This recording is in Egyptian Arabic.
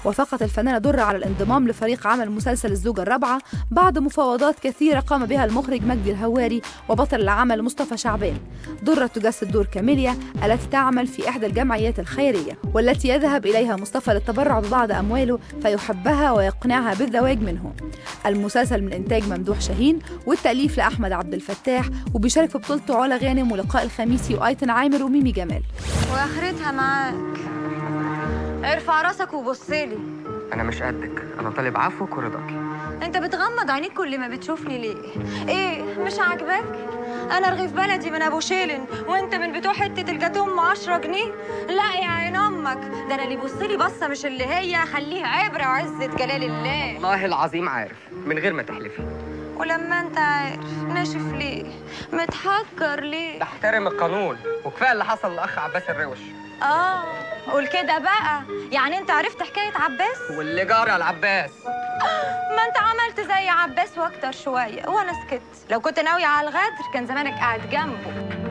وافقت الفنانة درة على الانضمام لفريق عمل مسلسل الزوجة الرابعة بعد مفاوضات كثيرة قام بها المخرج مجدي الهواري وبطل العمل مصطفى شعبان درة تجسد دور كاميليا التي تعمل في إحدى الجمعيات الخيرية والتي يذهب إليها مصطفى للتبرع ببعض أمواله فيحبها ويقنعها بالزواج منه المسلسل من إنتاج ممدوح شاهين والتأليف لأحمد عبد الفتاح وبيشارك في بطولته علا غانم ولقاء الخميسي وأيتن عامر وميمي جمال واخرتها معاك ارفع راسك وبصلي انا مش قدك انا طالب عفوك ورضاكي انت بتغمض عينيك كل ما بتشوفني ليه ايه مش عاجباك انا رغيف بلدي من ابو شيلن وانت من بتوع حته الجاتوه ام 10 جنيه لا يا عين امك ده انا اللي يبصلي بصه مش اللي هي خليه عبره وعزه جلال الله والله العظيم عارف من غير ما تحلفي ولما انت عارف ناشف ليه متحجر ليه تحترم القانون وكفايه اللي حصل لاخ عباس الروش اه قول كده بقى يعني انت عرفت حكايه عباس واللي جاري على العباس ما انت عملت زي عباس واكتر شويه وانا سكت لو كنت ناوي على الغدر كان زمانك قاعد جنبه